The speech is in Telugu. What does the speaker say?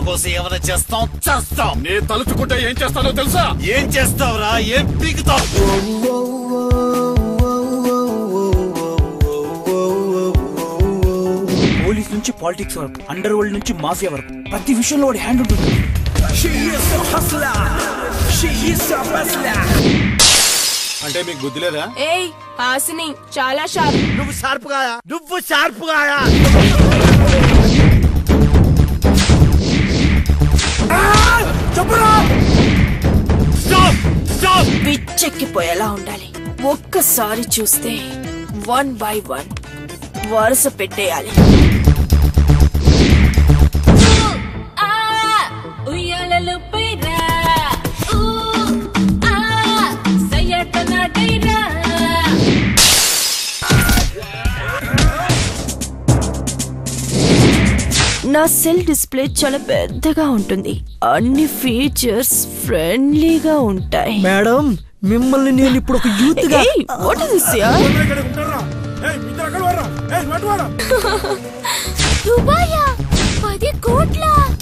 కోసం ఏమైనా చేస్తాం చేస్తాం నే తలుచుకుంటే ఏం చేస్తానో తెలుసా ఏం చేస్తావురా ఏం పీకుతావు పోలీస్ నుంచి పాలిటిక్స్ వరకు అండర్ వరల్డ్ నుంచి మాఫియా వరకు ప్రతి విషయంలో వాడి హ్యాండ్ ఉంటుంది అంటే మీకు బుద్ధి లేదా ఏయ్ హాసిని చాలా షార్ప్ నువ్వు షార్ప్ గాయా నువ్వు షార్ప్ గాయా స్టాప్ స్టాప్ పిచ్చెక్కిపోయేలా ఉండాలి ఒక్కసారి చూస్తే వన్ బై వన్ వరుస పెట్టేయాలి ఉయ్యాలలు పైరా ఊ ఆ సయ్యట నాటైరా నా సెల్ డిస్ప్లే చాలా పెద్దగా ఉంటుంది అన్ని ఫీచర్స్ ఫ్రెండ్లీగా ఉంటాయి మేడం మిమ్మల్ని నేను ఇప్పుడు ఒక యూత్ గా ఏయ్, what is this, yeah? దుబాయా పది కోట్ల